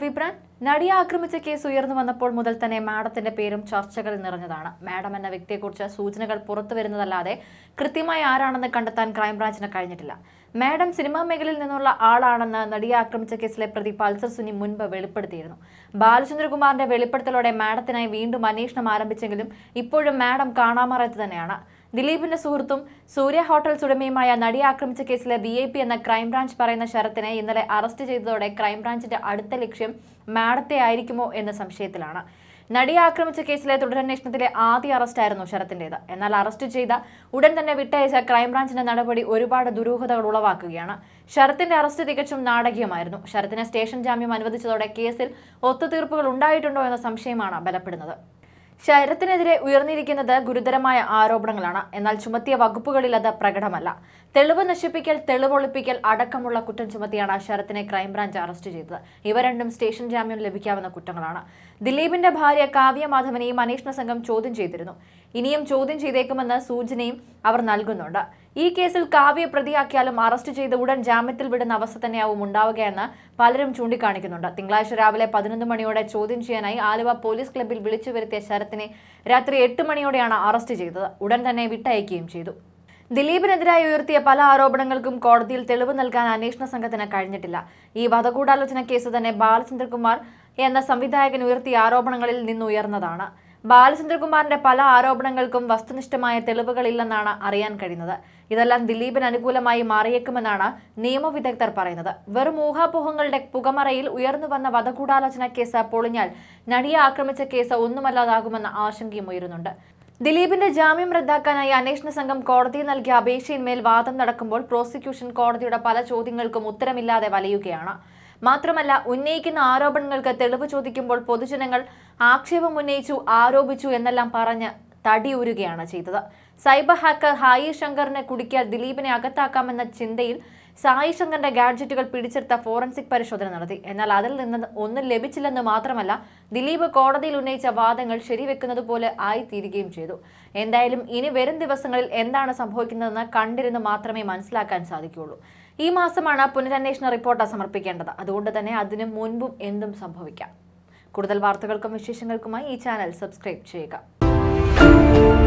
വിബ്രാൻ നടിയെ ആക്രമിച്ച കേസ് ഉയർന്നു വന്നപ്പോൾ മുതൽ തന്നെ മാഡത്തിന്റെ പേരും ചർച്ചകൾ നിറഞ്ഞതാണ് മാഡം എന്ന വ്യക്തിയെക്കുറിച്ച് സൂചനകൾ പുറത്തു വരുന്നതല്ലാതെ കൃത്യമായി ആരാണെന്ന് കണ്ടെത്താൻ ക്രൈംബ്രാഞ്ചിന് കഴിഞ്ഞിട്ടില്ല മാഡം സിനിമാ മേഖലയിൽ നിന്നുള്ള ആളാണെന്ന് നടിയെ ആക്രമിച്ച കേസിലെ പ്രതി പൾസർ സുനി മുൻപ് വെളിപ്പെടുത്തിയിരുന്നു ബാലചന്ദ്രകുമാറിന്റെ വെളിപ്പെടുത്തലോടെ മാഡത്തിനായി വീണ്ടും അന്വേഷണം ആരംഭിച്ചെങ്കിലും ഇപ്പോഴും മാഡം കാണാമറയത്ത് തന്നെയാണ് ദിലീപിന്റെ സുഹൃത്തും സൂര്യ ഹോട്ടൽസ് ഉടമയുമായ നടിയെ ആക്രമിച്ച കേസിലെ വി ഐ പി എന്ന ക്രൈംബ്രാഞ്ച് പറയുന്ന ശരത്തിനെ ഇന്നലെ അറസ്റ്റ് ചെയ്തതോടെ ക്രൈംബ്രാഞ്ചിന്റെ അടുത്ത ലക്ഷ്യം മാഡത്തെ ആയിരിക്കുമോ എന്ന സംശയത്തിലാണ് നടിയെ ആക്രമിച്ച കേസിലെ തുടരന്വേഷണത്തിലെ ആദ്യ അറസ്റ്റായിരുന്നു ശരത്തിന്റേത് എന്നാൽ അറസ്റ്റ് ചെയ്ത ഉടൻ തന്നെ വിട്ടയച്ച ക്രൈംബ്രാഞ്ചിന്റെ നടപടി ഒരുപാട് ദുരൂഹതകൾ ഉളവാക്കുകയാണ് ശരത്തിന്റെ അറസ്റ്റ് തികച്ചും നാടകീയമായിരുന്നു ശരത്തിന് സ്റ്റേഷൻ ജാമ്യം അനുവദിച്ചതോടെ കേസിൽ ഒത്തുതീർപ്പുകൾ ഉണ്ടായിട്ടുണ്ടോ എന്ന സംശയമാണ് ബലപ്പെടുന്നത് ശരത്തിനെതിരെ ഉയർന്നിരിക്കുന്നത് ഗുരുതരമായ ആരോപണങ്ങളാണ് എന്നാൽ ചുമത്തിയ വകുപ്പുകളിൽ അത് പ്രകടമല്ല തെളിവ് നശിപ്പിക്കൽ തെളിവൊളിപ്പിക്കൽ അടക്കമുള്ള കുറ്റം ചുമത്തിയാണ് ശരത്തിനെ ക്രൈംബ്രാഞ്ച് അറസ്റ്റ് ചെയ്തത് ഇവ രണ്ടും സ്റ്റേഷൻ ജാമ്യം ലഭിക്കാവുന്ന കുറ്റങ്ങളാണ് ദിലീപിന്റെ ഭാര്യ കാവ്യ മാധവനെയും അന്വേഷണ സംഘം ചോദ്യം ചെയ്തിരുന്നു ഇനിയും ചോദ്യം ചെയ്തേക്കുമെന്ന സൂചനയും അവർ നൽകുന്നുണ്ട് ഈ കേസിൽ കാവ്യ പ്രതിയാക്കിയാലും അറസ്റ്റ് ചെയ്ത് ഉടൻ ജാമ്യത്തിൽ വിടുന്ന അവസ്ഥ തന്നെയാവും ഉണ്ടാവുകയെന്ന് പലരും ചൂണ്ടിക്കാണിക്കുന്നുണ്ട് തിങ്കളാഴ്ച രാവിലെ പതിനൊന്ന് മണിയോടെ ചോദ്യം ചെയ്യാനായി ആലുവ പോലീസ് ക്ലബ്ബിൽ വിളിച്ചു വരുത്തിയ ശരത്തിനെ രാത്രി എട്ട് മണിയോടെയാണ് അറസ്റ്റ് ചെയ്തത് ഉടൻ തന്നെ വിട്ടയക്കുകയും ചെയ്തു ദിലീപിനെതിരായി ഉയർത്തിയ പല ആരോപണങ്ങൾക്കും കോടതിയിൽ തെളിവ് നൽകാൻ അന്വേഷണ സംഘത്തിന് കഴിഞ്ഞിട്ടില്ല ഈ വധഗൂഢാലോചന കേസ് തന്നെ ബാലചന്ദ്രകുമാർ എന്ന സംവിധായകൻ ഉയർത്തിയ ആരോപണങ്ങളിൽ നിന്നുയർന്നതാണ് ബാലചന്ദ്രകുമാറിന്റെ പല ആരോപണങ്ങൾക്കും വസ്തുനിഷ്ഠമായ തെളിവുകളില്ലെന്നാണ് അറിയാൻ കഴിയുന്നത് ഇതെല്ലാം ദിലീപിന് അനുകൂലമായി മാറിയേക്കുമെന്നാണ് നിയമവിദഗ്ധർ പറയുന്നത് വെറും ഊഹാപോഹങ്ങളുടെ പുകമറയിൽ ഉയർന്നു വന്ന വധഗൂഢാലോചന കേസ് പൊളിഞ്ഞാൽ നടിയെ ആക്രമിച്ച കേസ് ഒന്നുമല്ലാതാകുമെന്ന ആശങ്കയും ഉയരുന്നുണ്ട് ദിലീപിന്റെ ജാമ്യം റദ്ദാക്കാനായി അന്വേഷണ സംഘം കോടതിയിൽ നൽകിയ അപേക്ഷയിന്മേൽ വാദം നടക്കുമ്പോൾ പ്രോസിക്യൂഷൻ കോടതിയുടെ പല ചോദ്യങ്ങൾക്കും ഉത്തരമില്ലാതെ വലയുകയാണ് മാത്രമല്ല ഉന്നയിക്കുന്ന ആരോപണങ്ങൾക്ക് തെളിവ് ചോദിക്കുമ്പോൾ പൊതുജനങ്ങൾ ആക്ഷേപം ഉന്നയിച്ചു ആരോപിച്ചു എന്നെല്ലാം പറഞ്ഞ് തടിയൂരുകയാണ് ചെയ്തത് സൈബർ ഹാക്കർ ഹായി ശങ്കറിനെ കുടുക്കിയാൽ ദിലീപിനെ അകത്താക്കാമെന്ന ചിന്തയിൽ സായി ശങ്കറിന്റെ ഗാഡ്ജറ്റുകൾ പിടിച്ചെടുത്ത ഫോറൻസിക് പരിശോധന നടത്തി എന്നാൽ അതിൽ നിന്ന് ഒന്നും ലഭിച്ചില്ലെന്ന് മാത്രമല്ല ദിലീപ് കോടതിയിൽ ഉന്നയിച്ച വാദങ്ങൾ ശരിവെക്കുന്നത് പോലെ ആയിത്തീരുകയും ചെയ്തു എന്തായാലും ഇനി വരും ദിവസങ്ങളിൽ എന്താണ് സംഭവിക്കുന്നതെന്ന് കണ്ടിരുന്ന് മാത്രമേ മനസ്സിലാക്കാൻ സാധിക്കുകയുള്ളൂ ഈ മാസമാണ് പുനരന്വേഷണ റിപ്പോർട്ട് സമർപ്പിക്കേണ്ടത് അതുകൊണ്ട് തന്നെ അതിനു മുൻപും എന്തും സംഭവിക്കാം കൂടുതൽ വാർത്തകൾക്കും വിശേഷങ്ങൾക്കുമായി ഈ ചാനൽ സബ്സ്ക്രൈബ് ചെയ്യുക